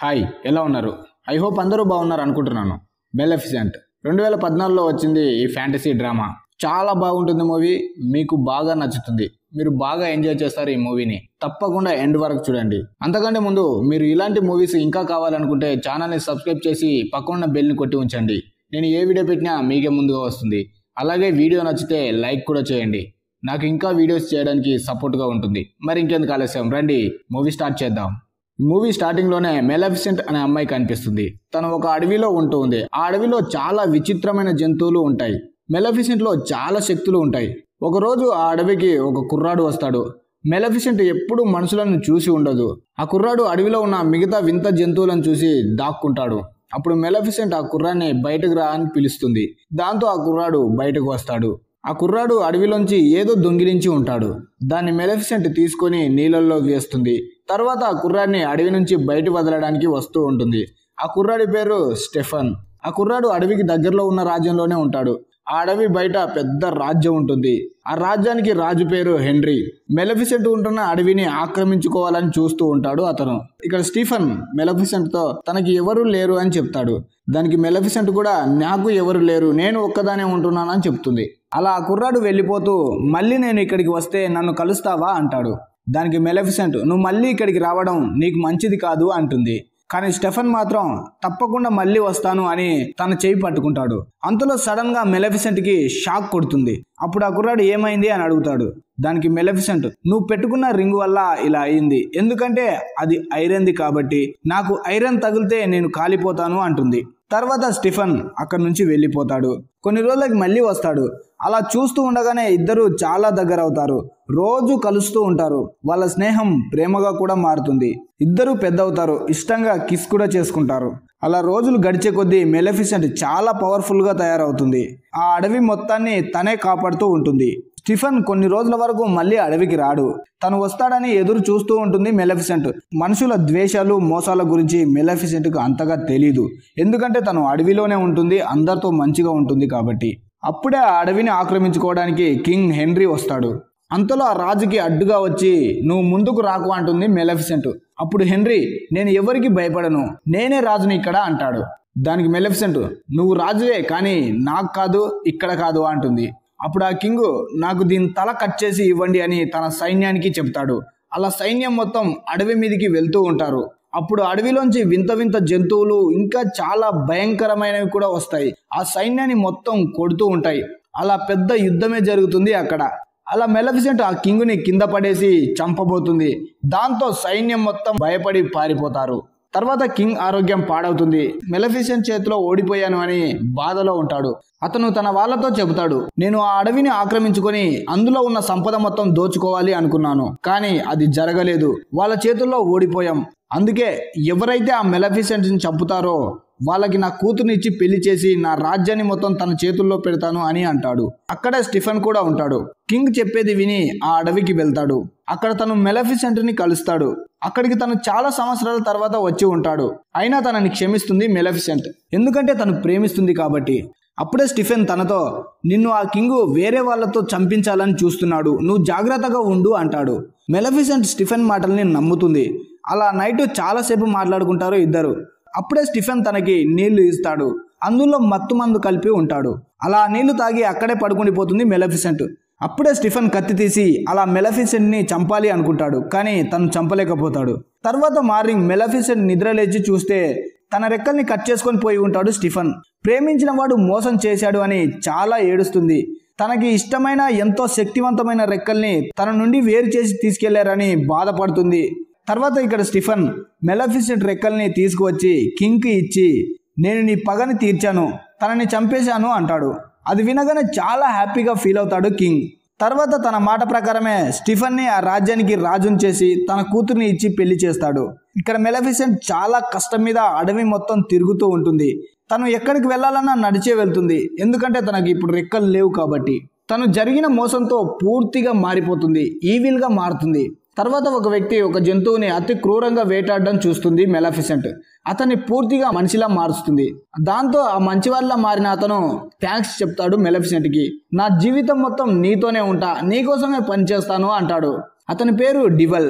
hi ఎలా ఉన్నారు I hope అందరూ బాగున్నారు అనుకుంటున్నాను బెలెఫిసెంట్ రెండు వేల పద్నాలుగులో వచ్చింది ఈ ఫ్యాంటసీ డ్రామా చాలా బాగుంటుంది మూవీ మీకు బాగా నచ్చుతుంది మీరు బాగా ఎంజాయ్ చేస్తారు ఈ మూవీని తప్పకుండా ఎండ్ వరకు చూడండి అంతకంటే ముందు మీరు ఇలాంటి మూవీస్ ఇంకా కావాలనుకుంటే ఛానల్ని సబ్స్క్రైబ్ చేసి పక్కన బెల్ని కొట్టి ఉంచండి నేను ఏ వీడియో పెట్టినా మీకే ముందుగా వస్తుంది అలాగే వీడియో నచ్చితే లైక్ కూడా చేయండి నాకు ఇంకా వీడియోస్ చేయడానికి సపోర్ట్గా ఉంటుంది మరి ఇంకెందుకు ఆలస్యం రండి మూవీ స్టార్ట్ చేద్దాం ఈ మూవీ స్టార్టింగ్ లోనే మెలఫిసెంట్ అనే అమ్మాయి కనిపిస్తుంది తను ఒక అడవిలో ఉంటూ ఉంది ఆ అడవిలో చాలా విచిత్రమైన జంతువులు ఉంటాయి మెలఫిసెంట్ లో చాలా శక్తులు ఉంటాయి ఒకరోజు ఆ అడవికి ఒక కుర్రాడు వస్తాడు మెలఫిసెంట్ ఎప్పుడు మనుషులను చూసి ఉండదు ఆ కుర్రాడు అడవిలో ఉన్న మిగతా వింత జంతువులను చూసి దాక్కుంటాడు అప్పుడు మెలఫిసెంట్ ఆ కుర్రాన్ని బయటకు రా అని పిలుస్తుంది దాంతో ఆ కుర్రాడు బయటకు వస్తాడు ఆ కుర్రాడు అడవిలోంచి ఏదో దొంగిలించి ఉంటాడు దాన్ని మెలఫిసెంట్ తీసుకొని నీళ్ళల్లో వేస్తుంది తర్వాత ఆ కుర్రాడిని అడవి నుంచి బయట వదలడానికి వస్తూ ఉంటుంది ఆ కుర్రాడి పేరు స్టెఫన్ ఆ కుర్రాడు అడవికి దగ్గరలో ఉన్న రాజ్యంలోనే ఉంటాడు ఆ అడవి బయట పెద్ద రాజ్యం ఉంటుంది ఆ రాజ్యానికి రాజు పేరు హెన్రీ మెలఫిసెంట్ ఉంటున్న అడవిని ఆక్రమించుకోవాలని చూస్తూ ఉంటాడు అతను ఇక్కడ స్టీఫన్ మెలఫిసెంట్ తో తనకి ఎవరు లేరు అని చెప్తాడు దానికి మెలఫిసెంట్ కూడా నాకు ఎవరు లేరు నేను ఒక్కదానే ఉంటున్నానని చెప్తుంది అలా ఆ కుర్రాడు వెళ్ళిపోతూ మళ్ళీ నేను ఇక్కడికి వస్తే నన్ను కలుస్తావా అంటాడు దానికి మెలఫిసెంట్ నువ్వు మళ్ళీ ఇక్కడికి రావడం నీకు మంచిది కాదు అంటుంది కానీ స్టెఫన్ మాత్రం తప్పకుండా మళ్ళీ వస్తాను అని తన చేయి పట్టుకుంటాడు అంతలో సడన్ గా మెలఫిసెంట్ కి షాక్ కొడుతుంది అప్పుడు ఆ కుర్రాడు ఏమైంది అని అడుగుతాడు దానికి మెలఫిసెంట్ నువ్వు పెట్టుకున్న రింగ్ వల్ల ఇలా అయింది ఎందుకంటే అది ఐరన్ది కాబట్టి నాకు ఐరన్ తగిలితే నేను కాలిపోతాను అంటుంది తర్వాత స్టిఫన్ అక్కడి నుంచి వెళ్ళిపోతాడు కొన్ని రోజులకి మళ్ళీ వస్తాడు అలా చూస్తూ ఉండగానే ఇద్దరు చాలా దగ్గర అవుతారు రోజు కలుస్తూ ఉంటారు వాళ్ళ స్నేహం ప్రేమగా కూడా మారుతుంది ఇద్దరు పెద్ద అవుతారు ఇష్టంగా కిస్ కూడా చేసుకుంటారు అలా రోజులు గడిచే కొద్దీ మెలఫిసెంట్ చాలా పవర్ఫుల్గా తయారవుతుంది ఆ అడవి మొత్తాన్ని తనే కాపాడుతూ ఉంటుంది స్టిఫన్ కొన్ని రోజుల వరకు మళ్ళీ అడవికి రాడు తను వస్తాడని ఎదురు చూస్తూ ఉంటుంది మెలఫిసెంట్ మనుషుల ద్వేషాలు మోసాల గురించి మెలఫిసెంట్కు అంతగా తెలీదు ఎందుకంటే తను అడవిలోనే ఉంటుంది అందరితో మంచిగా ఉంటుంది కాబట్టి అప్పుడే ఆ అడవిని ఆక్రమించుకోవడానికి కింగ్ హెన్రీ వస్తాడు అంతలో ఆ రాజుకి అడ్డుగా వచ్చి నువ్వు ముందుకు రాకు అంటుంది మెలఫిసెంట్ అప్పుడు హెన్రీ నేను ఎవరికి భయపడను నేనే రాజుని ఇక్కడ అంటాడు దానికి మెలఫిసెంట్ నువ్వు రాజువే కానీ నాకు కాదు ఇక్కడ కాదు అంటుంది అప్పుడు ఆ కింగ్ నాకు దీని తల కట్ చేసి ఇవ్వండి అని తన సైన్యానికి చెప్తాడు అలా సైన్యం మొత్తం అడవి మీదకి వెళ్తూ ఉంటారు అప్పుడు అడవిలోంచి వింత వింత జంతువులు ఇంకా చాలా భయంకరమైనవి కూడా వస్తాయి ఆ సైన్యాన్ని మొత్తం కొడుతూ ఉంటాయి అలా పెద్ద యుద్ధమే జరుగుతుంది అక్కడ అలా మెలఫిసెంట్ ఆ కింగుని కింద పడేసి చంపబోతుంది దాంతో సైన్యం మొత్తం భయపడి పారిపోతారు తర్వాత కింగ్ ఆరోగ్యం పాడవుతుంది మెలఫిసెంట్ చేతిలో ఓడిపోయాను అని బాధలో ఉంటాడు అతను తన వాళ్ళతో చెబుతాడు నేను ఆ అడవిని ఆక్రమించుకొని అందులో ఉన్న సంపద మొత్తం దోచుకోవాలి అనుకున్నాను కానీ అది జరగలేదు వాళ్ళ చేతుల్లో ఓడిపోయాం అందుకే ఎవరైతే ఆ మెలఫిసెంట్ని చంపుతారో వాళ్ళకి నా కూతుర్నిచ్చి పెళ్లి చేసి నా రాజ్యాన్ని మొత్తం తన చేతుల్లో పెడతాను అని అంటాడు అక్కడే స్టిఫెన్ కూడా ఉంటాడు కింగ్ చెప్పేది విని ఆ అడవికి వెళ్తాడు అక్కడ తను మెలఫిసెంట్ని కలుస్తాడు అక్కడికి తను చాలా సంవత్సరాల తర్వాత వచ్చి ఉంటాడు అయినా తనని క్షమిస్తుంది మెలఫిసెంట్ ఎందుకంటే తను ప్రేమిస్తుంది కాబట్టి అప్పుడే స్టిఫెన్ తనతో నిన్ను ఆ కింగు వేరే వాళ్ళతో చంపించాలని చూస్తున్నాడు నువ్వు జాగ్రత్తగా ఉండు అంటాడు మెలఫిసెంట్ స్టిఫెన్ మాటల్ని నమ్ముతుంది అలా నైట్ చాలాసేపు మాట్లాడుకుంటారు ఇద్దరు అప్పుడే స్టిఫెన్ తనకి నీళ్లు ఇస్తాడు అందులో మత్తు మందు కలిపి ఉంటాడు అలా నీళ్లు తాగి అక్కడే పడుకుండిపోతుంది మెలఫిసెంట్ అప్పుడే స్టిఫెన్ కత్తి తీసి అలా మెలఫిసెంట్ని చంపాలి అనుకుంటాడు కానీ తను చంపలేకపోతాడు తర్వాత మార్నింగ్ మెలఫిసెంట్ నిద్ర లేచి చూస్తే తన రెక్కల్ని కట్ చేసుకొని పోయి ఉంటాడు స్టిఫెన్ ప్రేమించిన వాడు మోసం చేశాడు అని చాలా ఏడుస్తుంది తనకి ఇష్టమైన ఎంతో శక్తివంతమైన రెక్కల్ని తన నుండి వేరు చేసి తీసుకెళ్లారని బాధపడుతుంది తర్వాత ఇక్కడ స్టిఫెన్ మెలఫిసెంట్ రెక్కల్ని తీసుకువచ్చి కింగ్కి ఇచ్చి నేను నీ పగని తీర్చాను తనని చంపేశాను అంటాడు అది వినగానే చాలా హ్యాపీగా ఫీల్ అవుతాడు కింగ్ తర్వాత తన మాట ప్రకారమే స్టిఫెన్ని ఆ రాజ్యానికి రాజుని చేసి తన కూతుర్ని ఇచ్చి పెళ్లి చేస్తాడు ఇక్కడ మెలఫిసెంట్ చాలా కష్టం మీద అడవి మొత్తం తిరుగుతూ ఉంటుంది తను ఎక్కడికి వెళ్ళాలన్నా నడిచే వెళ్తుంది ఎందుకంటే తనకి ఇప్పుడు రెక్కలు లేవు కాబట్టి తను జరిగిన మోసంతో పూర్తిగా మారిపోతుంది ఈవిల్గా మారుతుంది తర్వాత ఒక వ్యక్తి ఒక జంతువుని అతి క్రూరంగా వేటాడడం చూస్తుంది మెలాఫిసెంట్ అతన్ని పూర్తిగా మనిషిలా మారుస్తుంది దాంతో ఆ మంచి వాళ్ళ మారిన అతను థ్యాంక్స్ చెప్తాడు మెలఫిసెంట్కి నా జీవితం మొత్తం నీతోనే ఉంటా నీకోసమే పనిచేస్తాను అంటాడు అతని పేరు డివల్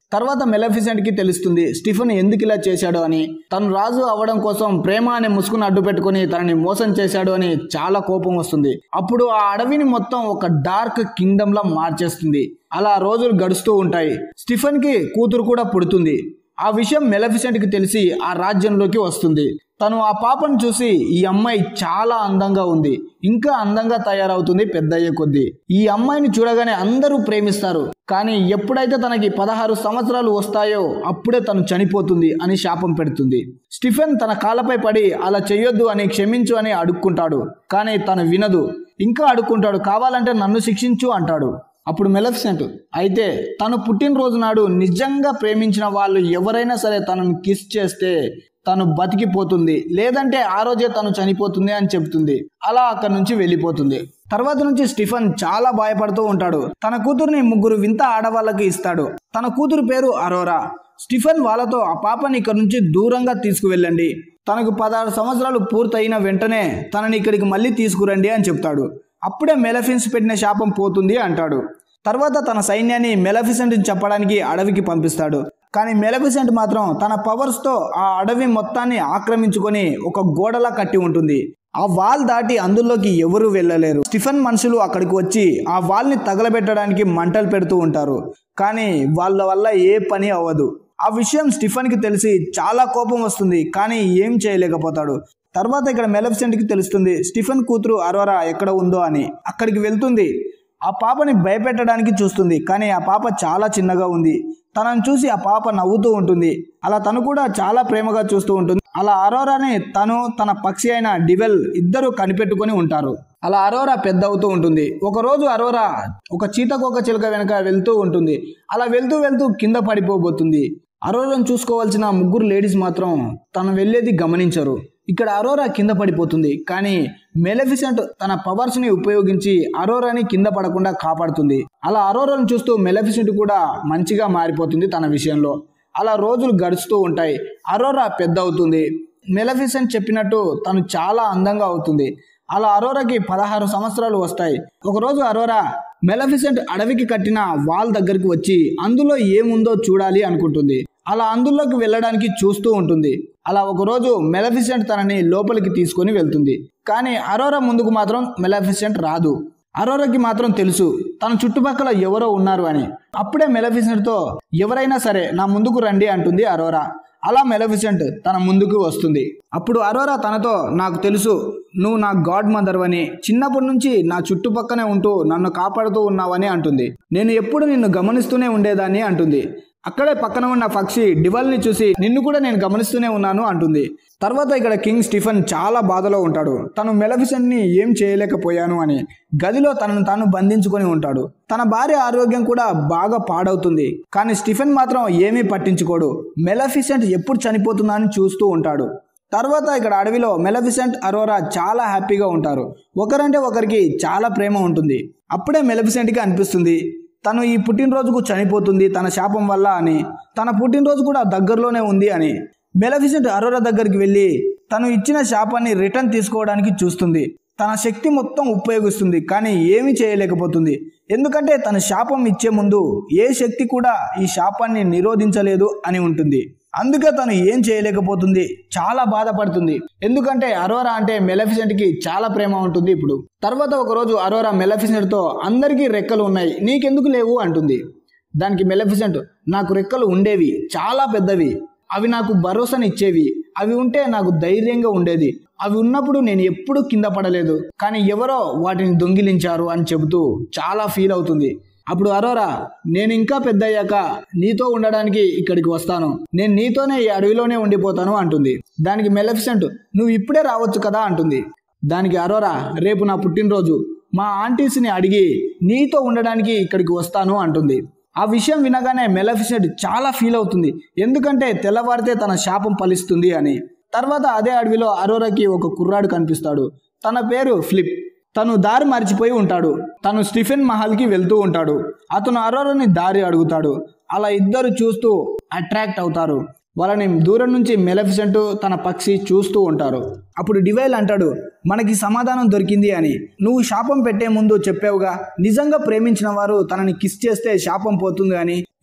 తర్వాత మెలఫిసెంట్ కి తెలుస్తుంది స్టిఫెన్ ఎందుకు ఇలా చేశాడు అని తను రాజు అవ్వడం కోసం ప్రేమ అనే ముసుగును అడ్డు పెట్టుకుని తనని మోసం చేశాడు అని చాలా కోపం వస్తుంది అప్పుడు ఆ అడవిని మొత్తం ఒక డార్క్ కింగ్డమ్ లా మార్చేస్తుంది అలా రోజులు గడుస్తూ ఉంటాయి స్టిఫెన్ కి కూతురు కూడా పుడుతుంది ఆ విషయం మెలఫిసెంట్ కి తెలిసి ఆ రాజ్యంలోకి వస్తుంది తను ఆ పాపను చూసి ఈ అమ్మాయి చాలా అందంగా ఉంది ఇంకా అందంగా తయారవుతుంది పెద్దయ్యే కొద్దీ ఈ అమ్మాయిని చూడగానే అందరూ ప్రేమిస్తారు కానీ ఎప్పుడైతే తనకి పదహారు సంవత్సరాలు వస్తాయో అప్పుడే తను చనిపోతుంది అని శాపం పెడుతుంది స్టిఫెన్ తన కాళ్ళపై పడి అలా చెయ్యొద్దు అని క్షమించు అని అడుక్కుంటాడు కానీ తను వినదు ఇంకా అడుక్కుంటాడు కావాలంటే నన్ను శిక్షించు అంటాడు అప్పుడు మెలఫిసెంట్ అయితే తను పుట్టినరోజు నాడు నిజంగా ప్రేమించిన వాళ్ళు ఎవరైనా సరే తనను కిస్ చేస్తే తను బతికిపోతుంది లేదంటే ఆ రోజే తను చనిపోతుంది అని చెప్తుంది అలా అక్కడి నుంచి వెళ్ళిపోతుంది తర్వాత నుంచి స్టిఫెన్ చాలా భయపడుతూ ఉంటాడు తన కూతుర్ని ముగ్గురు వింత ఆడవాళ్ళకి ఇస్తాడు తన కూతురు పేరు అరోరా స్టిఫెన్ వాళ్ళతో ఆ పాపని ఇక్కడ నుంచి దూరంగా తీసుకువెళ్ళండి తనకు పదహారు సంవత్సరాలు పూర్తయిన వెంటనే తనని ఇక్కడికి మళ్ళీ తీసుకురండి అని చెప్తాడు అప్పుడే మెలఫిన్స్ పెట్టిన శాపం పోతుంది అంటాడు తర్వాత తన సైన్యాన్ని మెలఫిసెంట్ని చెప్పడానికి అడవికి పంపిస్తాడు కానీ మెలఫిసెంట్ మాత్రం తన పవర్స్తో ఆ అడవి మొత్తాన్ని ఆక్రమించుకొని ఒక గోడలా కట్టి ఉంటుంది ఆ వాల్ దాటి అందులోకి ఎవరూ వెళ్ళలేరు స్టిఫెన్ మనుషులు అక్కడికి వచ్చి ఆ వాల్ని తగలబెట్టడానికి మంటలు పెడుతూ ఉంటారు కానీ వాళ్ళ వల్ల ఏ పని అవ్వదు ఆ విషయం స్టిఫెన్కి తెలిసి చాలా కోపం వస్తుంది కానీ ఏం చేయలేకపోతాడు తర్వాత ఇక్కడ మెలఫిసెంట్కి తెలుస్తుంది స్టిఫెన్ కూతురు అరోరా ఎక్కడ ఉందో అని అక్కడికి వెళ్తుంది ఆ పాపని భయపెట్టడానికి చూస్తుంది కానీ ఆ పాప చాలా చిన్నగా ఉంది తనను చూసి ఆ పాప నవ్వుతూ ఉంటుంది అలా తను కూడా చాలా ప్రేమగా చూస్తూ ఉంటుంది అలా అరోరాని తను తన పక్షి అయిన డివెల్ ఇద్దరు కనిపెట్టుకొని ఉంటారు అలా అరోరా పెద్ద అవుతూ ఉంటుంది ఒకరోజు అరోరా ఒక చీతకోక చిలుక వెనక వెళ్తూ ఉంటుంది అలా వెళ్తూ వెళ్తూ కింద పడిపోబోతుంది అరోరాను చూసుకోవాల్సిన ముగ్గురు లేడీస్ మాత్రం తను వెళ్ళేది గమనించరు ఇక్కడ అరోరా కింద పడిపోతుంది కానీ మెలఫిసెంట్ తన పవర్స్ ని ఉపయోగించి అరోరాని కింద పడకుండా కాపాడుతుంది అలా అరోరాను చూస్తూ మెలఫిసెంట్ కూడా మంచిగా మారిపోతుంది తన విషయంలో అలా రోజులు గడుస్తూ ఉంటాయి అరోరా పెద్ద అవుతుంది మెలఫిసెంట్ చెప్పినట్టు తను చాలా అందంగా అవుతుంది అలా అరోరాకి పదహారు సంవత్సరాలు వస్తాయి ఒకరోజు అరోరా మెలఫిసెంట్ అడవికి కట్టిన వాల్ దగ్గరికి వచ్చి అందులో ఏముందో చూడాలి అనుకుంటుంది అలా అందులోకి వెళ్ళడానికి చూస్తూ ఉంటుంది అలా ఒకరోజు మెలఫిసెంట్ తనని లోపలికి తీసుకొని వెళ్తుంది కానీ అరోరా ముందుకు మాత్రం మెలఫిసెంట్ రాదు అరోరాకి మాత్రం తెలుసు తన చుట్టుపక్కల ఎవరో ఉన్నారు అని అప్పుడే మెలఫిసెంట్తో ఎవరైనా సరే నా ముందుకు రండి అంటుంది అరోరా అలా మెలఫిసెంట్ తన ముందుకు వస్తుంది అప్పుడు అరోరా తనతో నాకు తెలుసు నువ్వు నా గాడ్ మదర్ అని చిన్నప్పటి నుంచి నా చుట్టుపక్కనే ఉంటూ నన్ను కాపాడుతూ ఉన్నావని అంటుంది నేను ఎప్పుడు నిన్ను గమనిస్తూనే ఉండేదాన్ని అంటుంది అక్కడే పక్కన ఉన్న పక్షి డివల్ని చూసి నిన్ను కూడా నేను గమనిస్తూనే ఉన్నాను అంటుంది తర్వాత ఇక్కడ కింగ్ స్టిఫెన్ చాలా బాధలో ఉంటాడు తను మెలఫిసెంట్ని ఏం చేయలేకపోయాను అని గదిలో తనను తాను బంధించుకొని ఉంటాడు తన భార్య ఆరోగ్యం కూడా బాగా పాడవుతుంది కానీ స్టిఫెన్ మాత్రం ఏమీ పట్టించుకోడు మెలఫిసెంట్ ఎప్పుడు చనిపోతుందా అని చూస్తూ ఉంటాడు తర్వాత ఇక్కడ అడవిలో మెలఫిసెంట్ అరోరా చాలా హ్యాపీగా ఉంటారు ఒకరంటే ఒకరికి చాలా ప్రేమ ఉంటుంది అప్పుడే మెలఫిసెంట్కి అనిపిస్తుంది తను ఈ పుట్టినరోజుకు చనిపోతుంది తన శాపం వల్ల అని తన పుట్టినరోజు కూడా దగ్గరలోనే ఉంది అని మెలఫిసెంట్ అరోరా దగ్గరికి వెళ్ళి తను ఇచ్చిన శాపాన్ని రిటర్న్ తీసుకోవడానికి చూస్తుంది తన శక్తి మొత్తం ఉపయోగిస్తుంది కానీ ఏమీ చేయలేకపోతుంది ఎందుకంటే తన శాపం ఇచ్చే ముందు ఏ శక్తి కూడా ఈ శాపాన్ని నిరోధించలేదు అని ఉంటుంది అందుకే తను ఏం చేయలేకపోతుంది చాలా బాధపడుతుంది ఎందుకంటే అరోరా అంటే మెలఫిసెంట్ కి చాలా ప్రేమ ఉంటుంది ఇప్పుడు తర్వాత ఒకరోజు అరోరా మెలఫిసెంట్ తో అందరికీ రెక్కలు ఉన్నాయి నీకెందుకు లేవు అంటుంది దానికి మెలఫిసెంట్ నాకు రెక్కలు ఉండేవి చాలా పెద్దవి అవి నాకు భరోసాని ఇచ్చేవి అవి ఉంటే నాకు ధైర్యంగా ఉండేది అవి ఉన్నప్పుడు నేను ఎప్పుడూ కింద పడలేదు కానీ ఎవరో వాటిని దొంగిలించారు అని చెబుతూ చాలా ఫీల్ అవుతుంది అప్పుడు అరోరా నేను ఇంకా పెద్ద అయ్యాక నీతో ఉండడానికి ఇక్కడికి వస్తాను నేను నీతోనే ఈ అడవిలోనే ఉండిపోతాను అంటుంది దానికి మెలఫిసెంట్ నువ్వు ఇప్పుడే రావచ్చు కదా అంటుంది దానికి అరోరా రేపు నా పుట్టినరోజు మా ఆంటీస్ని అడిగి నీతో ఉండడానికి ఇక్కడికి వస్తాను అంటుంది ఆ విషయం వినగానే మెలఫిసెంట్ చాలా ఫీల్ అవుతుంది ఎందుకంటే తెల్లవారితే తన శాపం ఫలిస్తుంది అని తర్వాత అదే అడవిలో అరోరాకి ఒక కుర్రాడు కనిపిస్తాడు తన పేరు ఫ్లిప్ తను దారి మర్చిపోయి ఉంటాడు తను స్టిఫెన్ మహల్కి వెళ్తూ ఉంటాడు అతను అరోరాని దారి అడుగుతాడు అలా ఇద్దరు చూస్తూ అట్రాక్ట్ అవుతారు వాళ్ళని దూరం నుంచి మెలఫిసెంట్ తన పక్షి చూస్తూ ఉంటారు అప్పుడు డివైల్ అంటాడు మనకి సమాధానం దొరికింది అని నువ్వు శాపం పెట్టే ముందు చెప్పావుగా నిజంగా ప్రేమించిన వారు తనని కిస్ చేస్తే శాపం పోతుంది అని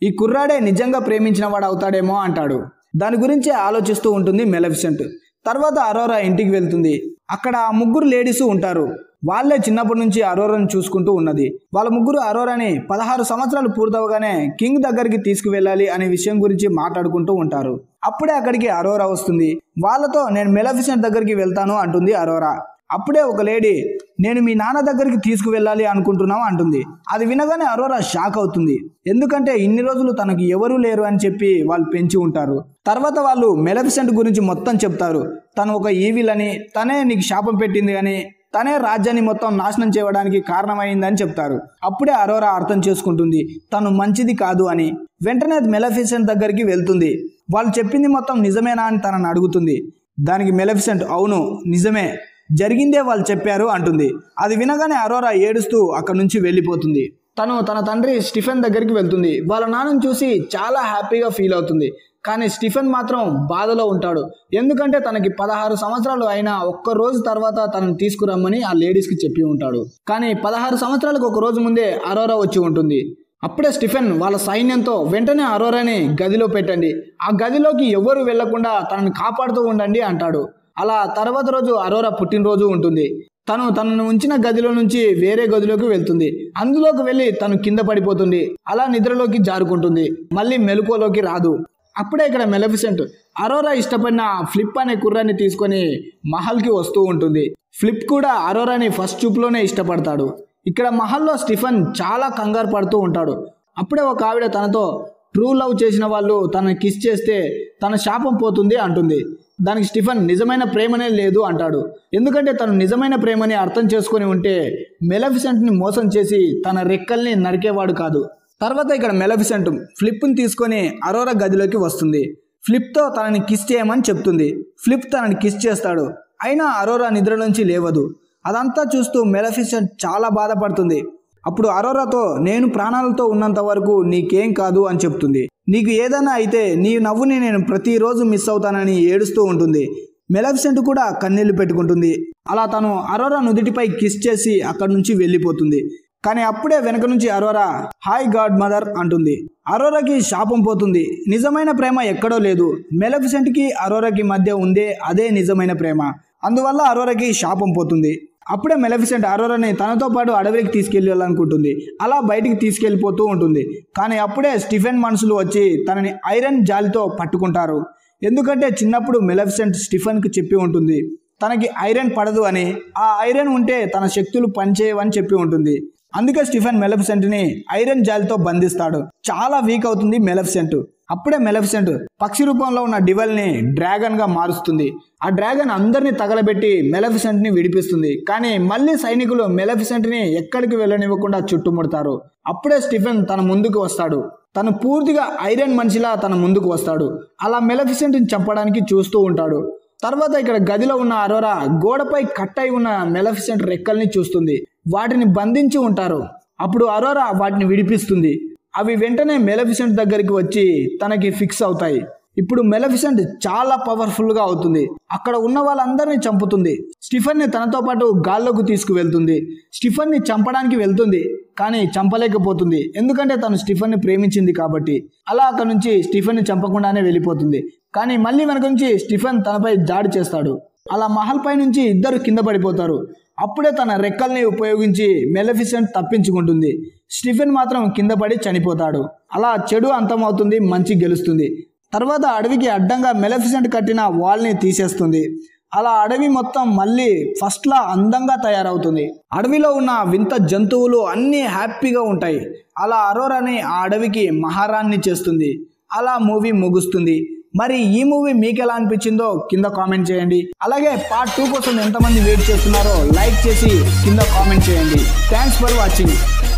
ఈ కుర్రాడే నిజంగా ప్రేమించిన వాడు అవుతాడేమో అంటాడు దాని గురించి ఆలోచిస్తూ ఉంటుంది మెలఫిసెంట్ తర్వాత అరోరా ఇంటికి వెళ్తుంది అక్కడ ఆ ముగ్గురు లేడీస్ ఉంటారు వాళ్ళే చిన్నప్పటి నుంచి అరోరాని చూసుకుంటూ ఉన్నది వాళ్ళ ముగ్గురు అరోరాని పదహారు సంవత్సరాలు పూర్తవగానే కింగ్ దగ్గరికి తీసుకువెళ్ళాలి అనే విషయం గురించి మాట్లాడుకుంటూ ఉంటారు అప్పుడే అక్కడికి అరోరా వస్తుంది వాళ్ళతో నేను మెలఫిసెంట్ దగ్గరికి వెళ్తాను అంటుంది అరోరా అప్పుడే ఒక లేడీ నేను మీ నాన్న దగ్గరికి తీసుకువెళ్ళాలి అనుకుంటున్నాం అంటుంది అది వినగానే అరోరా షాక్ అవుతుంది ఎందుకంటే ఇన్ని రోజులు తనకు ఎవరూ లేరు అని చెప్పి వాళ్ళు పెంచి ఉంటారు తర్వాత వాళ్ళు మెలఫిసెంట్ గురించి మొత్తం చెప్తారు తను ఒక ఈవిల్ అని తనే నీకు శాపం పెట్టింది అని తనే రాజ్యాన్ని మొత్తం నాశనం చేయడానికి కారణమైందని చెప్తారు అప్పుడే అరోరా అర్థం చేసుకుంటుంది తను మంచిది కాదు అని వెంటనే మెలఫిసెంట్ దగ్గరికి వెళ్తుంది వాళ్ళు చెప్పింది మొత్తం నిజమేనా అని తనని అడుగుతుంది దానికి మెలఫిసెంట్ అవును నిజమే జరిగిందే వాళ్ళు చెప్పారు అంటుంది అది వినగానే అరోరా ఏడుస్తూ అక్కడి నుంచి వెళ్ళిపోతుంది తను తన తండ్రి స్టిఫెన్ దగ్గరికి వెళ్తుంది వాళ్ళ నాన్నని చూసి చాలా హ్యాపీగా ఫీల్ అవుతుంది కానీ స్టిఫెన్ మాత్రం బాధలో ఉంటాడు ఎందుకంటే తనకి పదహారు సంవత్సరాలు అయినా ఒక్క రోజు తర్వాత తనని తీసుకురమ్మని ఆ లేడీస్కి చెప్పి ఉంటాడు కానీ పదహారు సంవత్సరాలకు ఒక రోజు ముందే అరోరా వచ్చి ఉంటుంది అప్పుడే స్టిఫెన్ వాళ్ళ సైన్యంతో వెంటనే అరోరాని గదిలో పెట్టండి ఆ గదిలోకి ఎవరు వెళ్లకుండా తనని కాపాడుతూ ఉండండి అంటాడు అలా తర్వాత రోజు అరోరా పుట్టినరోజు ఉంటుంది తను తనను ఉంచిన గదిలో నుంచి వేరే గదిలోకి వెళ్తుంది అందులోకి వెళ్ళి తను కింద పడిపోతుంది అలా నిద్రలోకి జారుకుంటుంది మళ్ళీ మెలకువలోకి రాదు అప్పుడే ఇక్కడ మెలఫిసెంట్ అరోరా ఇష్టపడిన ఫ్లిప్ అనే కుర్రాన్ని తీసుకొని మహల్కి వస్తూ ఉంటుంది ఫ్లిప్ కూడా అరోరాని ఫస్ట్ చూపులోనే ఇష్టపడతాడు ఇక్కడ మహల్లో స్టిఫెన్ చాలా కంగారు పడుతూ ఉంటాడు అప్పుడే ఒక ఆవిడ తనతో ట్రూ లవ్ చేసిన వాళ్ళు తనని కిస్ చేస్తే తన శాపం పోతుంది అంటుంది దానికి స్టిఫెన్ నిజమైన ప్రేమనే లేదు అంటాడు ఎందుకంటే తను నిజమైన ప్రేమని అర్థం చేసుకొని ఉంటే మెలఫిసెంట్ని మోసం చేసి తన రెక్కల్ని నరికేవాడు కాదు తర్వాత ఇక్కడ మెలఫిసెంట్ ఫ్లిప్ని తీసుకొని అరోరా గదిలోకి వస్తుంది ఫ్లిప్తో తనని కిస్ చేయమని చెప్తుంది ఫ్లిప్ తనని కిస్ చేస్తాడు అయినా అరోరా నిద్ర నుంచి లేవదు అదంతా చూస్తూ మెలఫిసెంట్ చాలా బాధపడుతుంది అప్పుడు అరోరాతో నేను ప్రాణాలతో ఉన్నంత వరకు నీకేం కాదు అని చెప్తుంది నీకు ఏదైనా అయితే నీ నవ్వుని నేను ప్రతిరోజు మిస్ అవుతానని ఏడుస్తూ ఉంటుంది మెలఫిసెంట్ కూడా కన్నీళ్లు పెట్టుకుంటుంది అలా తను అరోరా నుదిటిపై కిస్ చేసి అక్కడి నుంచి వెళ్ళిపోతుంది కానీ అప్పుడే వెనక నుంచి అరోరా హాయ్ గాడ్ మదర్ అంటుంది అరోరాకి శాపం పోతుంది నిజమైన ప్రేమ ఎక్కడో లేదు మెలఫిసెంట్కి అరోరాకి మధ్య ఉందే అదే నిజమైన ప్రేమ అందువల్ల అరోరాకి శాపం పోతుంది అప్పుడే మెలఫిసెంట్ అరోరాని తనతో పాటు అడవికి తీసుకెళ్ళాలనుకుంటుంది అలా బయటికి తీసుకెళ్ళిపోతూ ఉంటుంది కానీ అప్పుడే స్టిఫెన్ మనుషులు వచ్చి తనని ఐరన్ జాలితో పట్టుకుంటారు ఎందుకంటే చిన్నప్పుడు మెలఫిసెంట్ స్టిఫెన్కి చెప్పి ఉంటుంది తనకి ఐరన్ పడదు అని ఆ ఐరన్ ఉంటే తన శక్తులు పనిచేయవని చెప్పి ఉంటుంది అందుకే స్టిఫెన్ మెలఫిసెంట్ని ఐరన్ జాలితో బంధిస్తాడు చాలా వీక్ అవుతుంది మెలఫిసెంట్ అప్పుడే మెలఫిసెంట్ పక్షి రూపంలో ఉన్న డివల్ని డ్రాగన్ గా మారుస్తుంది ఆ డ్రాగన్ అందరినీ తగలబెట్టి మెలఫిసెంట్ ని విడిపిస్తుంది కానీ మళ్ళీ సైనికులు మెలఫిసెంట్ ని ఎక్కడికి వెళ్ళనివ్వకుండా చుట్టుముడతారు అప్పుడే స్టిఫెన్ తన ముందుకు వస్తాడు తను పూర్తిగా ఐరన్ మనిషిలా తన ముందుకు వస్తాడు అలా మెలఫిసెంట్ ని చంపడానికి చూస్తూ ఉంటాడు తర్వాత ఇక్కడ గదిలో ఉన్న అరోరా గోడపై కట్ అయి ఉన్న మెలఫిసెంట్ రెక్కల్ని చూస్తుంది వాటిని బంధించి ఉంటారు అప్పుడు అరోరా వాటిని విడిపిస్తుంది అవి వెంటనే మెలఫిసెంట్ దగ్గరికి వచ్చి తనకి ఫిక్స్ అవుతాయి ఇప్పుడు మెలఫిసెంట్ చాలా పవర్ఫుల్గా అవుతుంది అక్కడ ఉన్న వాళ్ళందరినీ చంపుతుంది స్టిఫెన్ని తనతో పాటు గాల్లోకి తీసుకువెళ్తుంది స్టిఫెన్ని చంపడానికి వెళ్తుంది కానీ చంపలేకపోతుంది ఎందుకంటే తను స్టిఫెన్ని ప్రేమించింది కాబట్టి అలా అక్కడ నుంచి స్టిఫెన్ని చంపకుండానే వెళ్ళిపోతుంది కానీ మళ్ళీ వెనక నుంచి స్టిఫెన్ తనపై దాడి చేస్తాడు అలా మహల్ పై నుంచి ఇద్దరు కింద పడిపోతారు అప్పుడే తన రెక్కల్ని ఉపయోగించి మెలఫిసెంట్ తప్పించుకుంటుంది స్టిఫెన్ మాత్రం కింద పడి చనిపోతాడు అలా చెడు అంతమవుతుంది మంచి గెలుస్తుంది తర్వాత అడవికి అడ్డంగా మెలఫిసెంట్ కట్టిన వాల్ని తీసేస్తుంది అలా అడవి మొత్తం మళ్ళీ ఫస్ట్లా అందంగా తయారవుతుంది అడవిలో ఉన్న వింత జంతువులు అన్నీ హ్యాపీగా ఉంటాయి అలా అరోరాని ఆ అడవికి మహారాణి చేస్తుంది అలా మూవీ ముగుస్తుంది మరి ఈ మూవీ మీకు ఎలా అనిపించిందో కింద కామెంట్ చేయండి అలాగే పార్ట్ టూ కోసం ఎంతమంది వెయిట్ చేస్తున్నారో లైక్ చేసి కింద కామెంట్ చేయండి థ్యాంక్స్ ఫర్ వాచింగ్